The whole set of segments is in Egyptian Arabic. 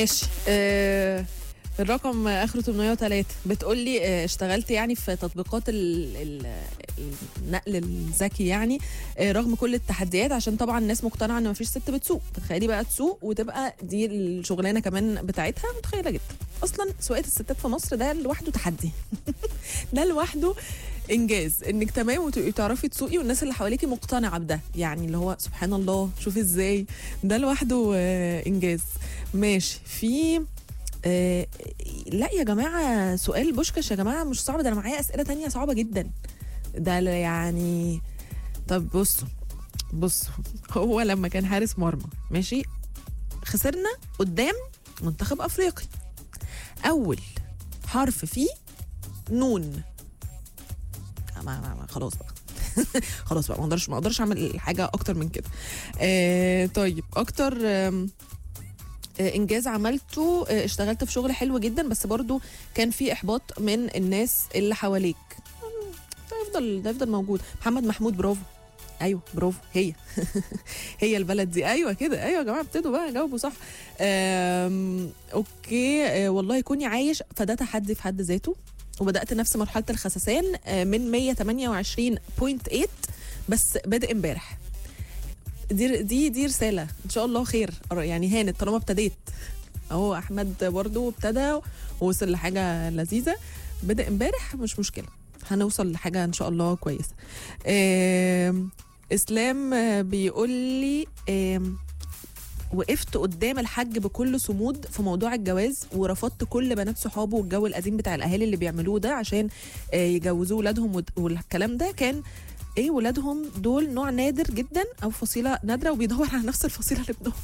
ماشي آه الرقم اخره 803 بتقول لي آه اشتغلت يعني في تطبيقات ال ال النقل الذكي يعني آه رغم كل التحديات عشان طبعا الناس مقتنعه ان مفيش ست بتسوق تخيلي بقى تسوق وتبقى دي الشغلانه كمان بتاعتها متخيله جدا اصلا سواقه الستات في مصر ده لوحده تحدي ده لوحده انجاز انك تمام وتبقي تعرفي تسوقي والناس اللي حواليكي مقتنعه بده يعني اللي هو سبحان الله شوفي ازاي ده لوحده آه انجاز ماشي في آه لا يا جماعه سؤال بوشكش يا جماعه مش صعب ده انا معايا اسئله تانية صعبه جدا ده ل- يعني طب بصوا بصوا هو لما كان حارس مرمى ماشي خسرنا قدام منتخب افريقي اول حرف فيه نون ما ما ما خلاص بقى خلاص بقى ما اقدرش ما اقدرش اعمل حاجه اكتر من كده آه طيب اكتر آم، آه، انجاز عملته آه، اشتغلت في شغل حلو جدا بس برضو كان في احباط من الناس اللي حواليك مم، ده يفضل ده يفضل موجود محمد محمود برافو ايوه برافو هي هي البلد دي ايوه كده ايوه يا جماعه ابتدوا بقى جاوبوا صح آم، اوكي آه، والله كوني عايش فده تحدي في حد ذاته وبدات نفس مرحله الخسسان آه، من 128.8 بس بادئ امبارح دي دي دي رساله ان شاء الله خير يعني هانت طالما ابتديت اهو احمد برضو ابتدى ووصل لحاجه لذيذه بدا امبارح مش مشكله هنوصل لحاجه ان شاء الله كويسه آم، اسلام آه، بيقول لي آم، وقفت قدام الحاج بكل صمود في موضوع الجواز ورفضت كل بنات صحابه والجو القديم بتاع الاهالي اللي بيعملوه ده عشان آه، يجوزوه ولادهم ود- والكلام ده كان ايه ولادهم دول نوع نادر جدا او فصيله نادره وبيدور على نفس الفصيله اللي ابنهم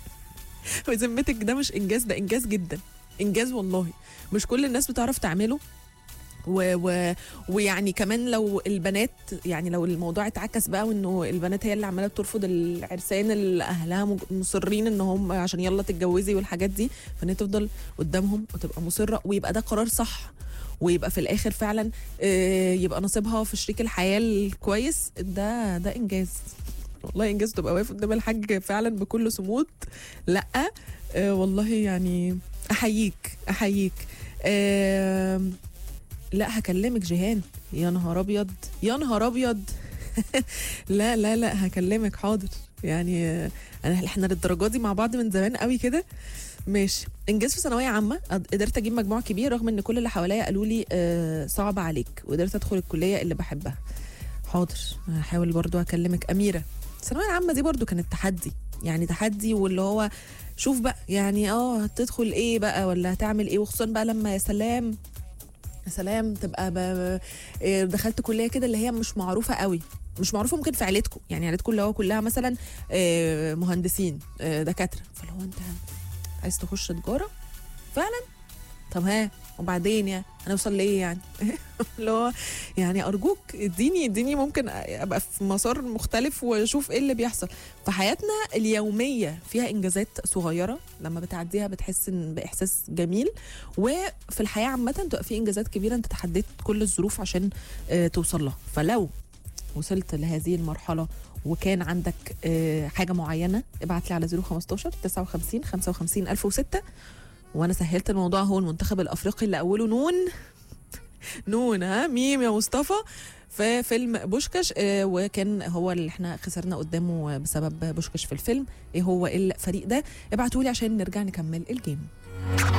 وذمتك ده مش انجاز ده انجاز جدا انجاز والله مش كل الناس بتعرف تعمله و و ويعني كمان لو البنات يعني لو الموضوع اتعكس بقى وانه البنات هي اللي عماله بترفض العرسان اللي اهلها مج- مصرين ان هم عشان يلا تتجوزي والحاجات دي فان هي تفضل قدامهم وتبقى مصره ويبقى ده قرار صح ويبقى في الاخر فعلا آه، يبقى نصيبها في شريك الحياه الكويس ده ده انجاز والله انجاز تبقى واقف قدام الحاج فعلا بكل صمود لا آه والله يعني احييك احييك آه لا هكلمك جيهان يا نهار ابيض يا نهار ابيض لا لا لا هكلمك حاضر يعني آه، انا احنا للدرجه دي مع بعض من زمان قوي كده ماشي انجاز في ثانويه عامه قد- قدرت اجيب مجموع كبير رغم ان كل اللي حواليا قالوا لي آه صعب عليك وقدرت ادخل الكليه اللي بحبها حاضر هحاول برضو اكلمك اميره الثانويه العامه دي برضو كانت تحدي يعني تحدي واللي هو شوف بقى يعني اه هتدخل ايه بقى ولا هتعمل ايه وخصوصا بقى لما يا سلام يا سلام تبقى ب- إيه، دخلت كليه كده اللي هي مش معروفه قوي مش معروفه ممكن في عيلتكم يعني عيلتكم اللي هو كلها مثلا آه، مهندسين آه، دكاتره فاللي هو انت عايز تخش تجاره فعلا طب ها وبعدين يعني هنوصل لايه يعني اللي هو يعني ارجوك اديني اديني ممكن ابقى في مسار مختلف واشوف ايه اللي بيحصل فحياتنا اليوميه فيها انجازات صغيره لما بتعديها بتحس ان باحساس جميل وفي الحياه عامه تبقى في انجازات كبيره انت تحديت كل الظروف عشان آه، توصل لها فلو وصلت لهذه المرحله وكان عندك آه، حاجه معينه ابعت لي على 015 59 55 1006 وانا سهلت الموضوع هو المنتخب الافريقي اللي اوله نون نون ها ميم يا مصطفى في فيلم بوشكاش آه، وكان هو اللي احنا خسرنا قدامه بسبب بوشكاش في الفيلم ايه هو الفريق ده ابعتوا لي عشان نرجع نكمل الجيم